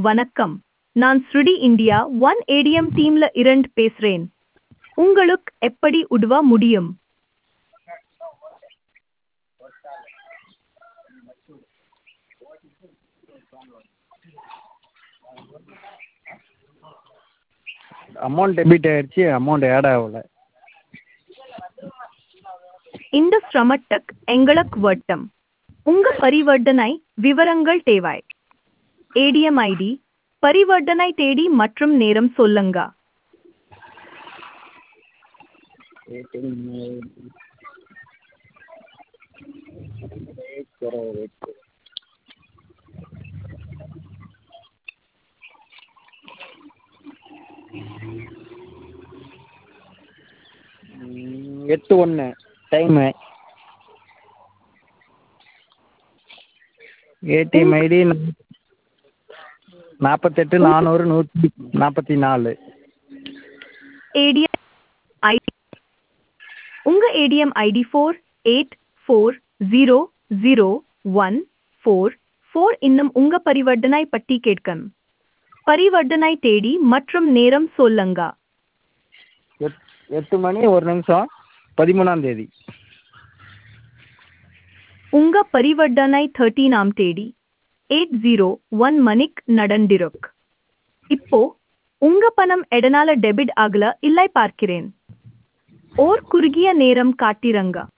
வணக்கம் நான் ஸ்ருடி இந்தியா ஒன் ஏடிஎம் டீம்ல இரண்டு பேசுறேன் உங்களுக்கு எப்படி உதவ முடியும் அமௌண்ட் டெபிட் ஆயிடுச்சு அமௌண்ட் ஆட் ஆகல இந்த சிரமத்துக்கு எங்களுக்கு வட்டம் உங்க பரிவர்த்தனை விவரங்கள் தேவை ஏடிஎம் ஐடி பரிவர்த்தனை தேதி மற்றும் நேரம் சொல்லுங்க ம், எட்டு ஒன்று டைமு ஏடிஎம் ஐடி நாற்பத்தெட்டு நானூறு நூற்றி நாற்பத்தி நாலு ஏடிஎம் ஐடி உங்க ATM ID four eight four zero zero one four four இன்னும் உங்க பரிவர்த்தனை பட்டி கேட்கும் பரிவர்த்தனை தேதி மற்றும் நேரம் சொல்லுங்க எட் எட்டு மணி ஒரு நிமிஷம் பதிமூணாம் தேதி உங்க பரிவர்த்தனை தேர்ட்டீனாம் தேதி எயிட் ஜீரோ ஒன் மணிக்கு நடந்திருக்கு இப்போ உங்க பணம் எதனால டெபிட் ஆகல இல்லை பார்க்கிறேன் ஓர் குறுகிய நேரம் காட்டிரங்க